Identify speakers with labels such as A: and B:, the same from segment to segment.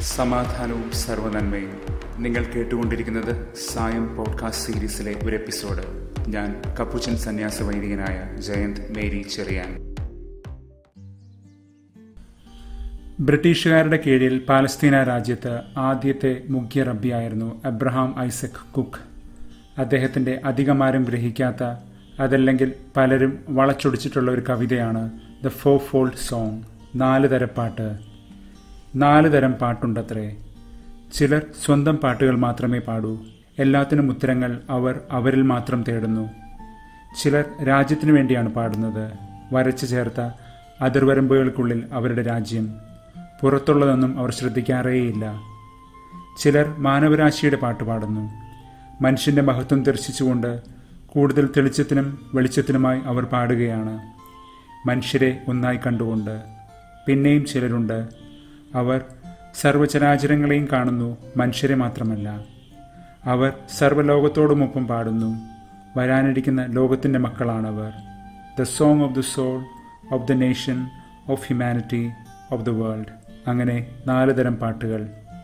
A: സമാധാനവും സർവനന്മയും നിങ്ങൾ കേട്ടുകൊണ്ടിരിക്കുന്നത് സായം പോഡ്കാസ്റ്റ് സീരീസിലെ ഒരു എപ്പിസോഡ് ഞാൻ കപ്പുച്ചൻ സന്യാസ വൈദികനായ ജയന്ത് മേരി ചെറിയാൻ
B: ബ്രിട്ടീഷുകാരുടെ കീഴിൽ പാലസ്തീന രാജ്യത്ത് ആദ്യത്തെ മുഖ്യ റബ്ബിയായിരുന്നു അബ്രഹാം ഐസക് കുക്ക് അദ്ദേഹത്തിന്റെ അധികമാരും ഗ്രഹിക്കാത്ത അതല്ലെങ്കിൽ പലരും വളച്ചൊടിച്ചിട്ടുള്ള ഒരു കവിതയാണ് ദ ഫോ ഫോൾഡ് സോങ് നാല് തരപ്പാട്ട് നാല് തരം പാട്ടുണ്ടത്രേ ചിലർ സ്വന്തം പാട്ടുകൾ മാത്രമേ പാടൂ എല്ലാത്തിനും ഉത്തരങ്ങൾ അവർ അവരിൽ മാത്രം തേടുന്നു ചിലർ രാജ്യത്തിനു വേണ്ടിയാണ് പാടുന്നത് വരച്ചു ചേർത്ത അതിർവരമ്പുകൾക്കുള്ളിൽ അവരുടെ രാജ്യം പുറത്തുള്ളതൊന്നും അവർ ശ്രദ്ധിക്കാറേയില്ല ചിലർ മാനവരാശിയുടെ പാട്ട് പാടുന്നു മനുഷ്യന്റെ മഹത്വം ദർശിച്ചുകൊണ്ട് കൂടുതൽ തെളിച്ചത്തിനും വെളിച്ചത്തിനുമായി അവർ പാടുകയാണ് മനുഷ്യരെ ഒന്നായി കണ്ടുകൊണ്ട് പിന്നെയും ചിലരുണ്ട് അവർ സർവചരാചരങ്ങളെയും കാണുന്നു മനുഷ്യരെ മാത്രമല്ല അവർ സർവ്വലോകത്തോടുമൊപ്പം പാടുന്നു വരാനിരിക്കുന്ന ലോകത്തിൻ്റെ മക്കളാണവർ the song of the soul of the nation of humanity of the world അങ്ങനെ നാല് തരം പാട്ടുകൾ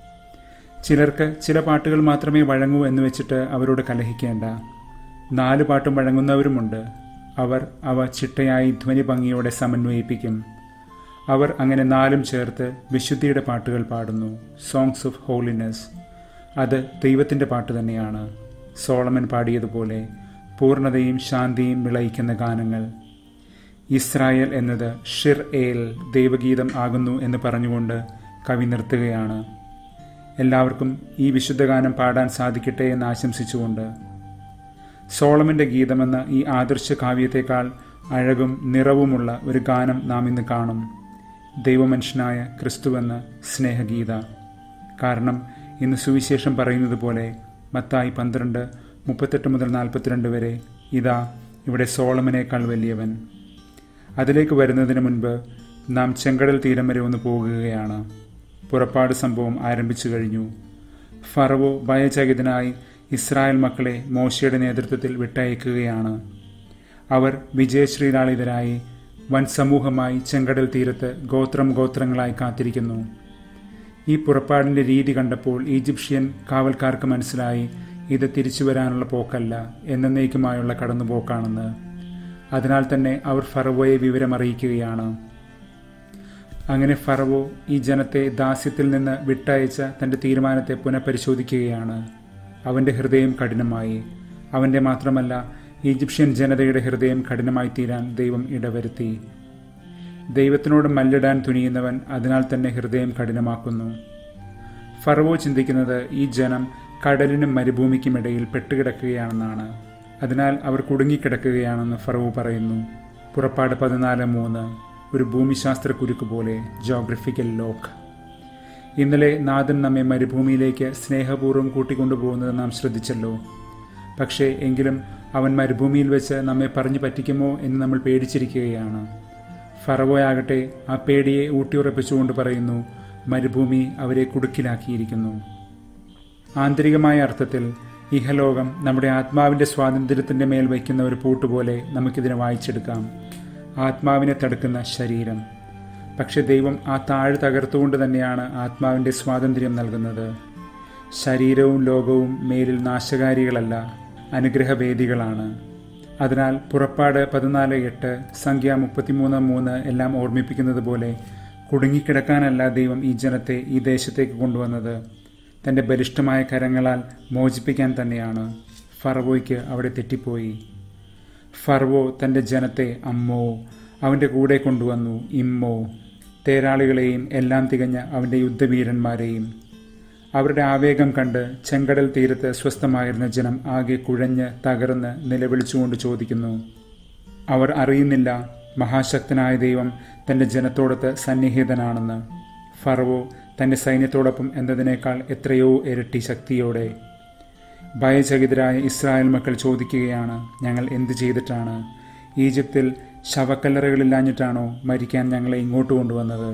B: ചിലർക്ക് ചില പാട്ടുകൾ മാത്രമേ വഴങ്ങൂ എന്ന് വെച്ചിട്ട് അവരോട് കലഹിക്കേണ്ട നാല് പാട്ടും വഴങ്ങുന്നവരുമുണ്ട് അവർ അവ ചിട്ടയായി ധ്വനി ഭംഗിയോടെ സമന്വയിപ്പിക്കും അവർ അങ്ങനെ നാലും ചേർത്ത് വിശുദ്ധിയുടെ പാട്ടുകൾ പാടുന്നു സോങ്സ് ഓഫ് ഹോളിനെസ് അത് ദൈവത്തിൻ്റെ പാട്ട് തന്നെയാണ് സോളമൻ പാടിയതുപോലെ പൂർണ്ണതയും ശാന്തിയും വിളയിക്കുന്ന ഗാനങ്ങൾ ഇസ്രായേൽ എന്നത് ഷിർ ഏൽ ദൈവഗീതം ആകുന്നു എന്ന് പറഞ്ഞുകൊണ്ട് കവി നിർത്തുകയാണ് എല്ലാവർക്കും ഈ വിശുദ്ധഗാനം പാടാൻ സാധിക്കട്ടെ എന്ന് ആശംസിച്ചുകൊണ്ട് സോളമന്റെ ഗീതമെന്ന ഈ ആദർശ കാവ്യത്തെക്കാൾ അഴകും നിറവുമുള്ള ഒരു ഗാനം നാം ഇന്ന് കാണും ദൈവമനുഷ്യനായ ക്രിസ്തുവെന്ന സ്നേഹഗീത കാരണം ഇന്ന് സുവിശേഷം പറയുന്നത് പോലെ മത്തായി പന്ത്രണ്ട് മുപ്പത്തെട്ട് മുതൽ നാൽപ്പത്തിരണ്ട് വരെ ഇതാ ഇവിടെ സോളമനേക്കാൾ വലിയവൻ അതിലേക്ക് വരുന്നതിന് മുൻപ് നാം ചെങ്കടൽ തീരം വരെ ഒന്ന് പോകുകയാണ് പുറപ്പാട് സംഭവം ആരംഭിച്ചു കഴിഞ്ഞു ഫറവോ ഭയചകിതനായി ഇസ്രായേൽ മക്കളെ മോശയുടെ നേതൃത്വത്തിൽ വിട്ടയക്കുകയാണ് അവർ വിജയശ്രീലാളിതരായി വൻ സമൂഹമായി ചെങ്കടൽ തീരത്ത് ഗോത്രം ഗോത്രങ്ങളായി കാത്തിരിക്കുന്നു ഈ പുറപ്പാടിന്റെ രീതി കണ്ടപ്പോൾ ഈജിപ്ഷ്യൻ കാവൽക്കാർക്ക് മനസ്സിലായി ഇത് തിരിച്ചു വരാനുള്ള പോക്കല്ല എന്നേക്കുമായുള്ള കടന്നുപോക്കാണെന്ന് അതിനാൽ തന്നെ അവർ ഫറവോയെ വിവരം അറിയിക്കുകയാണ് അങ്ങനെ ഫറവോ ഈ ജനത്തെ ദാസ്യത്തിൽ നിന്ന് വിട്ടയച്ച തന്റെ തീരുമാനത്തെ പുനഃപരിശോധിക്കുകയാണ് അവന്റെ ഹൃദയം കഠിനമായി അവന്റെ മാത്രമല്ല ഈജിപ്ഷ്യൻ ജനതയുടെ ഹൃദയം കഠിനമായി തീരാൻ ദൈവം ഇടവരുത്തി ദൈവത്തിനോട് മല്ലിടാൻ തുനിയുന്നവൻ അതിനാൽ തന്നെ ഹൃദയം കഠിനമാക്കുന്നു ഫറവോ ചിന്തിക്കുന്നത് ഈ ജനം കടലിനും മരുഭൂമിക്കുമിടയിൽ പെട്ടുകിടക്കുകയാണെന്നാണ് അതിനാൽ അവർ കുടുങ്ങിക്കിടക്കുകയാണെന്ന് ഫറവോ പറയുന്നു പുറപ്പാട് പതിനാല് മൂന്ന് ഒരു ഭൂമിശാസ്ത്ര കുരുക്ക് പോലെ ജോഗ്രഫിക്കൽ ലോക്ക് ഇന്നലെ നാഥൻ നമ്മെ മരുഭൂമിയിലേക്ക് സ്നേഹപൂർവ്വം കൂട്ടിക്കൊണ്ടുപോകുന്നത് നാം ശ്രദ്ധിച്ചല്ലോ പക്ഷേ എങ്കിലും അവൻ മരുഭൂമിയിൽ വെച്ച് നമ്മെ പറഞ്ഞു പറ്റിക്കുമോ എന്ന് നമ്മൾ പേടിച്ചിരിക്കുകയാണ് ഫറവോയാകട്ടെ ആ പേടിയെ ഊട്ടിയുറപ്പിച്ചുകൊണ്ട് പറയുന്നു മരുഭൂമി അവരെ കുടുക്കിലാക്കിയിരിക്കുന്നു ആന്തരികമായ അർത്ഥത്തിൽ ഇഹലോകം നമ്മുടെ ആത്മാവിന്റെ സ്വാതന്ത്ര്യത്തിന്റെ മേൽ വയ്ക്കുന്ന ഒരു പൂട്ടുപോലെ നമുക്കിതിനെ വായിച്ചെടുക്കാം ആത്മാവിനെ തടുക്കുന്ന ശരീരം പക്ഷെ ദൈവം ആ താഴ് തകർത്തുകൊണ്ട് തന്നെയാണ് ആത്മാവിന്റെ സ്വാതന്ത്ര്യം നൽകുന്നത് ശരീരവും ലോകവും മേലിൽ നാശകാരികളല്ല അനുഗ്രഹവേദികളാണ് അതിനാൽ പുറപ്പാട് പതിനാല് എട്ട് സംഖ്യ മുപ്പത്തിമൂന്ന് മൂന്ന് എല്ലാം ഓർമ്മിപ്പിക്കുന്നത് പോലെ കുടുങ്ങിക്കിടക്കാനല്ല ദൈവം ഈ ജനത്തെ ഈ ദേശത്തേക്ക് കൊണ്ടുവന്നത് തന്റെ ബലിഷ്ഠമായ കരങ്ങളാൽ മോചിപ്പിക്കാൻ തന്നെയാണ് ഫറവോയ്ക്ക് അവിടെ തെറ്റിപ്പോയി ഫർവോ തന്റെ ജനത്തെ അമ്മോ അവന്റെ കൂടെ കൊണ്ടുവന്നു ഇമ്മോ തേരാളികളെയും എല്ലാം തികഞ്ഞ അവന്റെ യുദ്ധവീരന്മാരെയും അവരുടെ ആവേഗം കണ്ട് ചെങ്കടൽ തീരത്ത് സ്വസ്ഥമായിരുന്ന ജനം ആകെ കുഴഞ്ഞ് തകർന്ന് നിലവിളിച്ചുകൊണ്ട് ചോദിക്കുന്നു അവർ അറിയുന്നില്ല മഹാശക്തനായ ദൈവം തന്റെ ജനത്തോടൊത്ത് സന്നിഹിതനാണെന്ന് ഫറവോ തന്റെ സൈന്യത്തോടൊപ്പം എന്നതിനേക്കാൾ എത്രയോ ഇരട്ടി ശക്തിയോടെ ഭയചകിതരായ ഇസ്രായേൽ മക്കൾ ചോദിക്കുകയാണ് ഞങ്ങൾ എന്തു ചെയ്തിട്ടാണ് ഈജിപ്തിൽ ശവക്കല്ലറകളില്ലാഞ്ഞിട്ടാണോ മരിക്കാൻ ഞങ്ങളെ ഇങ്ങോട്ട് കൊണ്ടുവന്നത്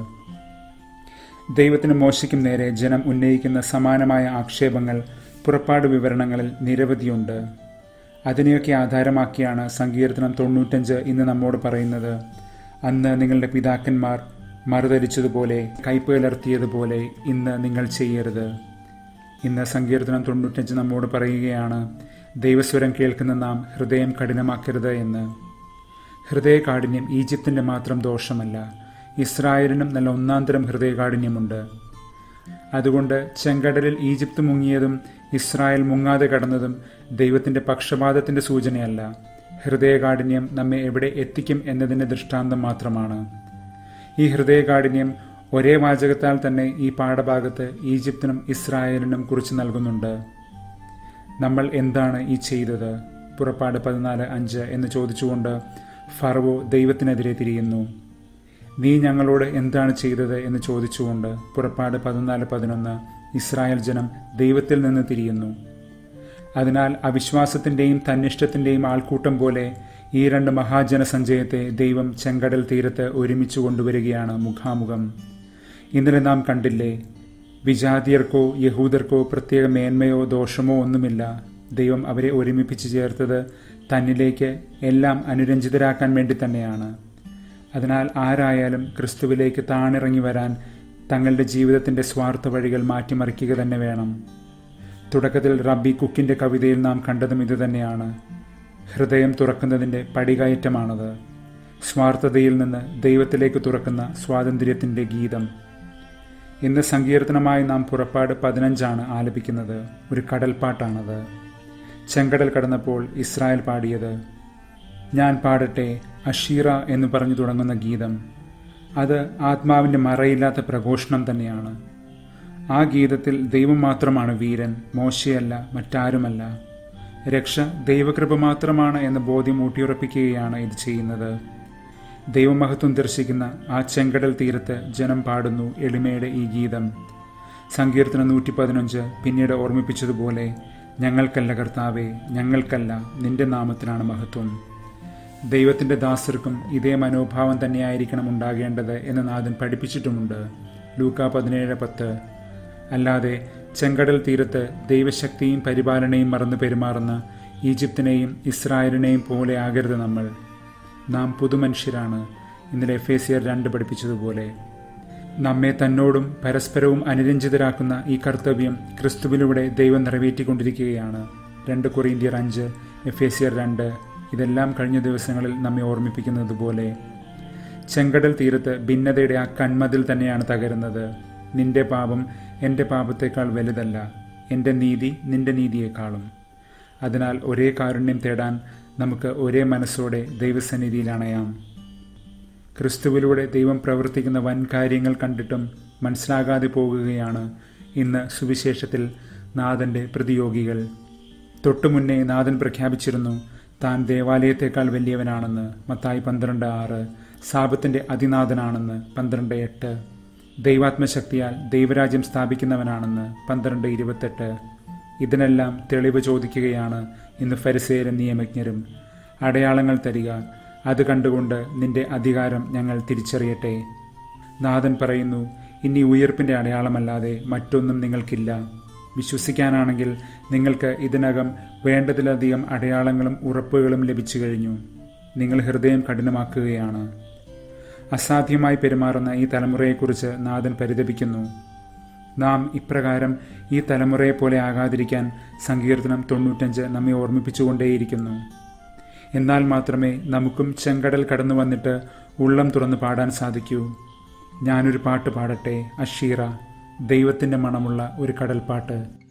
B: ദൈവത്തിന് മോശയ്ക്കും നേരെ ജനം ഉന്നയിക്കുന്ന സമാനമായ ആക്ഷേപങ്ങൾ പുറപ്പാട് വിവരണങ്ങളിൽ നിരവധിയുണ്ട് അതിനെയൊക്കെ ആധാരമാക്കിയാണ് സങ്കീർത്തനം തൊണ്ണൂറ്റഞ്ച് ഇന്ന് നമ്മോട് പറയുന്നത് അന്ന് നിങ്ങളുടെ പിതാക്കന്മാർ മറുതരിച്ചതുപോലെ കയ്പ് കലർത്തിയതുപോലെ ഇന്ന് നിങ്ങൾ ചെയ്യരുത് ഇന്ന് സങ്കീർത്തനം തൊണ്ണൂറ്റഞ്ച് നമ്മോട് പറയുകയാണ് ദൈവസ്വരം കേൾക്കുന്ന നാം ഹൃദയം കഠിനമാക്കരുത് എന്ന് ഹൃദയകാഠിന്യം ഈജിപ്തിൻ്റെ മാത്രം ദോഷമല്ല ഇസ്രായേലിനും നല്ല ഒന്നാന്തരം ഹൃദയകാഠിന്യമുണ്ട് അതുകൊണ്ട് ചെങ്കടലിൽ ഈജിപ്ത് മുങ്ങിയതും ഇസ്രായേൽ മുങ്ങാതെ കടന്നതും ദൈവത്തിന്റെ പക്ഷപാതത്തിന്റെ സൂചനയല്ല ഹൃദയകാഠിന്യം നമ്മെ എവിടെ എത്തിക്കും എന്നതിന്റെ ദൃഷ്ടാന്തം മാത്രമാണ് ഈ ഹൃദയകാഠിന്യം ഒരേ വാചകത്താൽ തന്നെ ഈ പാഠഭാഗത്ത് ഈജിപ്തിനും ഇസ്രായേലിനും കുറിച്ച് നൽകുന്നുണ്ട് നമ്മൾ എന്താണ് ഈ ചെയ്തത് പുറപ്പാട് പതിനാല് അഞ്ച് എന്ന് ചോദിച്ചുകൊണ്ട് ഫറവോ ദൈവത്തിനെതിരെ തിരിയുന്നു നീ ഞങ്ങളോട് എന്താണ് ചെയ്തത് എന്ന് ചോദിച്ചുകൊണ്ട് പുറപ്പാട് പതിനാല് പതിനൊന്ന് ഇസ്രായേൽ ജനം ദൈവത്തിൽ നിന്ന് തിരിയുന്നു അതിനാൽ അവിശ്വാസത്തിന്റെയും തന്നിഷ്ടത്തിന്റെയും ആൾക്കൂട്ടം പോലെ ഈ രണ്ട് മഹാജനസഞ്ചയത്തെ ദൈവം ചെങ്കടൽ തീരത്ത് ഒരുമിച്ച് കൊണ്ടുവരികയാണ് മുഖാമുഖം ഇന്നലെ നാം കണ്ടില്ലേ വിജാതിയർക്കോ യഹൂദർക്കോ പ്രത്യേക മേന്മയോ ദോഷമോ ഒന്നുമില്ല ദൈവം അവരെ ഒരുമിപ്പിച്ച് ചേർത്തത് തന്നിലേക്ക് എല്ലാം അനുരഞ്ജിതരാക്കാൻ വേണ്ടി തന്നെയാണ് അതിനാൽ ആരായാലും ക്രിസ്തുവിലേക്ക് താണിറങ്ങി വരാൻ തങ്ങളുടെ ജീവിതത്തിന്റെ സ്വാർത്ഥ വഴികൾ മാറ്റിമറിക്കുക തന്നെ വേണം തുടക്കത്തിൽ റബ്ബി കുക്കിന്റെ കവിതയിൽ നാം കണ്ടതും ഇതുതന്നെയാണ് ഹൃദയം തുറക്കുന്നതിന്റെ പടികയറ്റമാണത് സ്വാർത്ഥതയിൽ നിന്ന് ദൈവത്തിലേക്ക് തുറക്കുന്ന സ്വാതന്ത്ര്യത്തിന്റെ ഗീതം ഇന്ന് സങ്കീർത്തനമായി നാം പുറപ്പാട് പതിനഞ്ചാണ് ആലപിക്കുന്നത് ഒരു കടൽപ്പാട്ടാണത് ചെങ്കടൽ കടന്നപ്പോൾ ഇസ്രായേൽ പാടിയത് ഞാൻ പാടട്ടെ അഷീറ എന്ന് പറഞ്ഞു തുടങ്ങുന്ന ഗീതം അത് ആത്മാവിന്റെ മറയില്ലാത്ത പ്രഘോഷണം തന്നെയാണ് ആ ഗീതത്തിൽ ദൈവം മാത്രമാണ് വീരൻ മോശയല്ല മറ്റാരുമല്ല രക്ഷ ദൈവകൃപ മാത്രമാണ് എന്ന ബോധ്യം ഊട്ടിയുറപ്പിക്കുകയാണ് ഇത് ചെയ്യുന്നത് ദൈവമഹത്വം ദർശിക്കുന്ന ആ ചെങ്കടൽ തീരത്ത് ജനം പാടുന്നു എളിമയുടെ ഈ ഗീതം സങ്കീർത്തനം നൂറ്റി പതിനഞ്ച് പിന്നീട് ഓർമ്മിപ്പിച്ചതുപോലെ ഞങ്ങൾക്കല്ല കർത്താവേ ഞങ്ങൾക്കല്ല നിന്റെ നാമത്തിനാണ് മഹത്വം ദൈവത്തിന്റെ ദാസർക്കും ഇതേ മനോഭാവം തന്നെയായിരിക്കണം ഉണ്ടാകേണ്ടത് എന്ന് നാഥൻ പഠിപ്പിച്ചിട്ടുമുണ്ട് ലൂക്ക പതിനേഴ് പത്ത് അല്ലാതെ ചെങ്കടൽ തീരത്ത് ദൈവശക്തിയും പരിപാലനയും മറന്നു പെരുമാറുന്ന ഈജിപ്തിനെയും ഇസ്രായേലിനെയും പോലെ ആകരുത് നമ്മൾ നാം പുതുമനുഷ്യരാണ് ഇന്നലെ എഫേസിയർ രണ്ട് പഠിപ്പിച്ചതുപോലെ നമ്മെ തന്നോടും പരസ്പരവും അനുരഞ്ജിതരാക്കുന്ന ഈ കർത്തവ്യം ക്രിസ്തുവിലൂടെ ദൈവം നിറവേറ്റിക്കൊണ്ടിരിക്കുകയാണ് രണ്ട് കൊറീന്ത്യർ അഞ്ച് എഫേസിയർ രണ്ട് ഇതെല്ലാം കഴിഞ്ഞ ദിവസങ്ങളിൽ നമ്മെ ഓർമ്മിപ്പിക്കുന്നത് പോലെ ചെങ്കടൽ തീരത്ത് ഭിന്നതയുടെ ആ കൺമതിൽ തന്നെയാണ് തകരുന്നത് നിന്റെ പാപം എൻ്റെ പാപത്തേക്കാൾ വലുതല്ല എൻ്റെ നീതി നിന്റെ നീതിയേക്കാളും അതിനാൽ ഒരേ കാരുണ്യം തേടാൻ നമുക്ക് ഒരേ മനസ്സോടെ ദൈവസന്നിധിയിൽ അണയാം ക്രിസ്തുവിലൂടെ ദൈവം പ്രവർത്തിക്കുന്ന വൻ കാര്യങ്ങൾ കണ്ടിട്ടും മനസ്സിലാകാതെ പോകുകയാണ് ഇന്ന് സുവിശേഷത്തിൽ നാഥന്റെ പ്രതിയോഗികൾ തൊട്ടുമുന്നേ നാഥൻ പ്രഖ്യാപിച്ചിരുന്നു താൻ ദേവാലയത്തേക്കാൾ വലിയവനാണെന്ന് മത്തായി പന്ത്രണ്ട് ആറ് സാപത്തിന്റെ അതിനാഥനാണെന്ന് പന്ത്രണ്ട് എട്ട് ദൈവാത്മശക്തിയാൽ ദൈവരാജ്യം സ്ഥാപിക്കുന്നവനാണെന്ന് പന്ത്രണ്ട് ഇരുപത്തെട്ട് ഇതിനെല്ലാം തെളിവ് ചോദിക്കുകയാണ് ഇന്ന് ഫരിസേരും നിയമജ്ഞരും അടയാളങ്ങൾ തരിക അത് കണ്ടുകൊണ്ട് നിന്റെ അധികാരം ഞങ്ങൾ തിരിച്ചറിയട്ടെ നാഥൻ പറയുന്നു ഇനി ഉയർപ്പിന്റെ അടയാളമല്ലാതെ മറ്റൊന്നും നിങ്ങൾക്കില്ല വിശ്വസിക്കാനാണെങ്കിൽ നിങ്ങൾക്ക് ഇതിനകം വേണ്ടതിലധികം അടയാളങ്ങളും ഉറപ്പുകളും ലഭിച്ചു കഴിഞ്ഞു നിങ്ങൾ ഹൃദയം കഠിനമാക്കുകയാണ് അസാധ്യമായി പെരുമാറുന്ന ഈ തലമുറയെക്കുറിച്ച് നാഥൻ പരിതപിക്കുന്നു നാം ഇപ്രകാരം ഈ തലമുറയെ പോലെ ആകാതിരിക്കാൻ സങ്കീർത്തനം തൊണ്ണൂറ്റഞ്ച് നമ്മെ ഓർമ്മിപ്പിച്ചുകൊണ്ടേയിരിക്കുന്നു എന്നാൽ മാത്രമേ നമുക്കും ചെങ്കടൽ കടന്നു വന്നിട്ട് ഉള്ളം തുറന്ന് പാടാൻ സാധിക്കൂ ഞാനൊരു പാട്ട് പാടട്ടെ അഷീറ ദൈവത്തിൻ്റെ മണമുള്ള ഒരു കടൽപ്പാട്ട്